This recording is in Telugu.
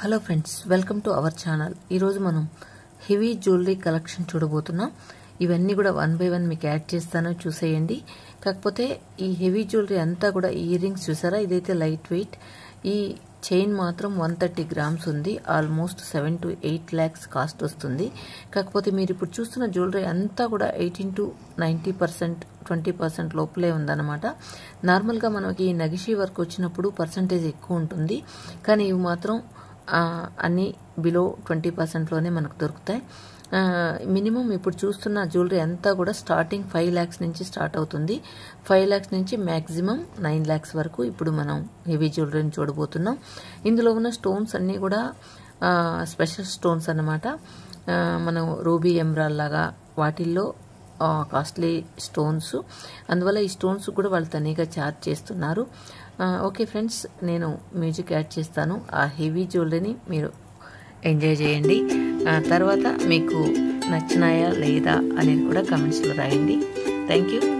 hello friends welcome to our channel ఈరోజు మనం హెవీ జ్యువెలరీ కలెక్షన్ చూడబోతున్నాం ఇవన్నీ కూడా వన్ బై వన్ మీకు యాడ్ చేస్తాను చూసేయండి కాకపోతే ఈ హెవీ జ్యువెలరీ అంతా కూడా ఇయర్ రింగ్స్ చూసారా ఇదైతే లైట్ వెయిట్ ఈ చైన్ మాత్రం వన్ థర్టీ గ్రామ్స్ ఉంది almost seven to eight lakhs cost వస్తుంది కాకపోతే మీరు ఇప్పుడు చూస్తున్న జ్యువెలరీ అంతా కూడా eighteen to ninety percent twenty percent లోపలే ఉందన్నమాట నార్మల్గా మనకి నగిషి వర్క్ వచ్చినప్పుడు పర్సంటేజ్ ఎక్కువ ఉంటుంది కానీ ఇవి మాత్రం అన్నీ బిలో ట్వంటీ పర్సెంట్లోనే మనకు దొరుకుతాయి మినిమం ఇప్పుడు చూస్తున్న జ్యువెలరీ అంతా కూడా స్టార్టింగ్ ఫైవ్ ల్యాక్స్ నుంచి స్టార్ట్ అవుతుంది ఫైవ్ ల్యాక్స్ నుంచి మ్యాక్సిమం నైన్ ల్యాక్స్ వరకు ఇప్పుడు మనం హెవీ జ్యువెలరీని చూడబోతున్నాం ఇందులో ఉన్న స్టోన్స్ అన్నీ కూడా స్పెషల్ స్టోన్స్ అన్నమాట మనం రూబీ ఎమ్రాల్ లాగా వాటిల్లో కాస్ట్లీ స్టోన్స్ అందువల్ల ఈ స్టోన్స్ కూడా వాళ్ళు తనీగా ఛార్జ్ చేస్తున్నారు ఓకే ఫ్రెండ్స్ నేను మ్యూజిక్ యాడ్ చేస్తాను ఆ హెవీ జ్యువెలరీని మీరు ఎంజాయ్ చేయండి తర్వాత మీకు నచ్చినాయా లేదా అనేది కూడా కమెంట్స్లో రాయండి థ్యాంక్ యూ